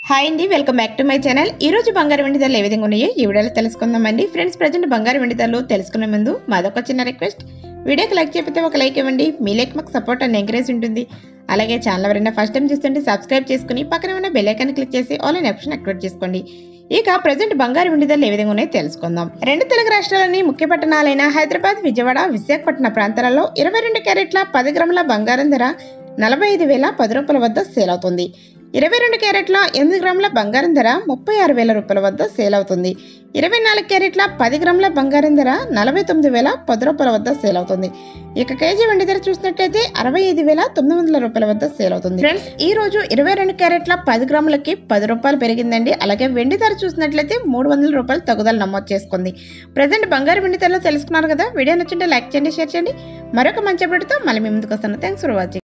hi అండి welcome back to my channel ఈ రోజు బంగారు వెండి ధరలు ఏ విధంగా ఉన్నాయో ఈ వీడియోలో తెలుసుకుందామండి ఫ్రెండ్స్ ప్రజెంట్ బంగారు వెండి ధరలు తెలుసుకునే ముందు మాదొక చిన్న రిక్వెస్ట్ వీడియోకి లైక్ చెప్పితే ఒక లైక్ ఇవ్వండి మీ లైక్ మాకు సపోర్ట్ అండ్ ఎంకరేజ్ ఉంటుంది అలాగే ఛానల్ ఎవరైనా ఫస్ట్ టైం చూస్తుంటే సబ్స్క్రైబ్ చేసుకుని పక్కన ఉన్న బెల్ ఐకాన్ క్లిక్ చేసి ఆల్ ఇన్ ఆప్షన్ యాక్టివేట్ చేసుకోండి ఇక ప్రజెంట్ బంగారు వెండి ధరలు ఏ విధంగా ఉన్నాయో తెలుసుకుందాం రెండు తెలుగు రాష్ట్రాల్లోని ముఖ్య పట్టణాలైన హైదరాబాద్ విజయవాడ విశాఖపట్నం ప్రాంతాలలో ఇరవై రెండు క్యారెట్ల పది గ్రాముల బంగారం ధర నలభై ఐదు వేల పది రూపాయల వద్ద సేల్ అవుతుంది ఇరవై రెండు క్యారెట్ల ఎనిమిది గ్రాముల బంగారం ధర ముప్పై ఆరు వేల రూపాయల వద్ద సేల్ అవుతుంది ఇరవై నాలుగు క్యారెట్ల పది గ్రాముల బంగారం ధర నలభై తొమ్మిది వేల పది రూపాయల వద్ద సేల్ అవుతుంది ఇక కేజీ వెండి ధర చూసినట్లయితే అరవై ఐదు వేల తొమ్మిది వందల రూపాయల వద్ద సేల్ అవుతుంది ఫ్రెండ్స్ ఈ రోజు ఇరవై రెండు క్యారెట్ల పది గ్రాములకి పది రూపాయలు పెరిగిందండి అలాగే వెండి ధర చూసినట్లయితే మూడు వందల రూపాయలు తగ్గుదల నమోదు చేసుకుంది ప్రజెంట్ బంగారు వెండి ధరలో తెలుసుకున్నారు కదా వీడియో నచ్చింటే లైక్ చేయండి షేర్ చేయండి మరొక మంచి అప్డేట్తో మళ్ళీ మీ ముందుకు వస్తాను థ్యాంక్స్ ఫర్ వాచింగ్